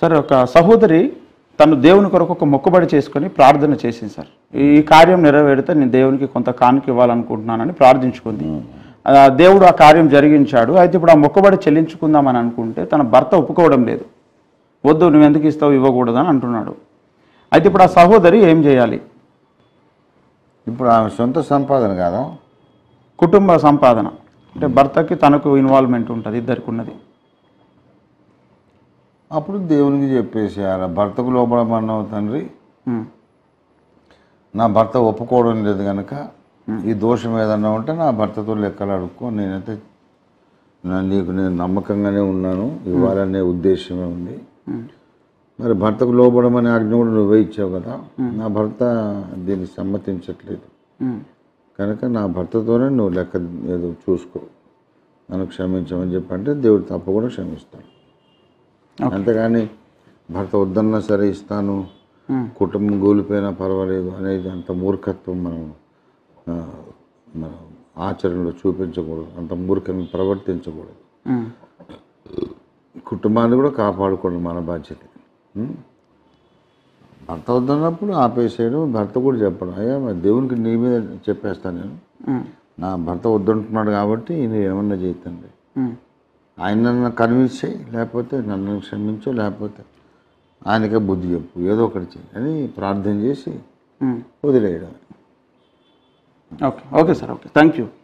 Sir ఒక సహోదరి తను దేవుని కొరకు ఒక మొక్కుబడి చేసుకొని ప్రార్థన చేసింది సార్ ఈ కార్యం నెరవేరితే నేను దేవునికి కొంత కానుక ఇవ్వాలనుకుంటున్నానని ప్రార్థించుకుంది ఆ దేవుడు ఆ కార్యం జరిగించాడు అయితే ఇప్పుడు ఆ మొక్కుబడి చెల్లించుకుందామని అనుకుంటే తన భర్త ఒప్పుకోవడం లేదు వద్దు నువ్వు ఎందుకు ఇస్తావు ఇవ్వకూడదని అంటున్నాడు అయితే ఇప్పుడు ఆ సహోదరి ఏం చేయాలి ఇప్పుడు ఆమె సొంత సంపాదన కాదా కుటుంబ సంపాదన అంటే భర్తకి తనకు ఇన్వాల్వ్మెంట్ ఉంటుంది ఇద్దరికి ఉన్నది అప్పుడు దేవునికి చెప్పేసేయాలి భర్తకు లోపడమన్నావు తండ్రి ఉమ్, నా భర్త ఒప్పుకోవడం లేదు కనుక ఈ దోషం ఏదన్నా ఉంటే నా భర్తతో లెక్కలు అడుక్కో నేనైతే నా- నీకు నేను నమ్మకంగానే ఉన్నాను ఇవ్వాలనే ఉద్దేశమే ఉంది ఉమ్, మరి భర్తకు లోబడమనే ఆజ్ఞ కూడా నువ్వే ఇచ్చావు కదా నా భర్త దీనికి సమ్మతించట్లేదు ఉమ్, కనుక నా భర్తతోనే నువ్వు లెక్క ఏదో చూసుకో నన్ను క్షమించమని చెప్పంటే దేవుడు తప్పకుండా క్షమిస్తాడు అంతేగాని భర్త వద్దన్నా సరే ఇస్తాను ఉమ్, కుటుంబం కూలిపోయినా పర్వాలేదు అనేది అంత మూర్ఖత్వం మనం ఆ, మనం ఆచరణలో చూపించకూడదు అంత మూర్ఖంగా ప్రవర్తించకూడదు ఉమ్, కుటుంబాన్ని కూడా కాపాడుకోండి మన బాధ్యత ఉం? భర్త వద్దన్నప్పుడు ఆపేసాడు భర్త కూడా చెప్పడం అయ్యా మరి దేవునికి నీ మీద చెప్పేస్తాను నేను ఉమ్, నా భర్త వద్దంటున్నాడు కాబట్టి నేను ఏమన్నా చేతండి ఉమ్. ఆయన నన్ను కన్విన్స్ చేయి లేకపోతే నన్ను క్షమించు లేకపోతే ఆయనకే బుద్ధి చెప్పు ఏదో ఒకటి చేయి అని ప్రార్థన చేసి ఉమ్. వదిలేయడం okay okay sir okay thank you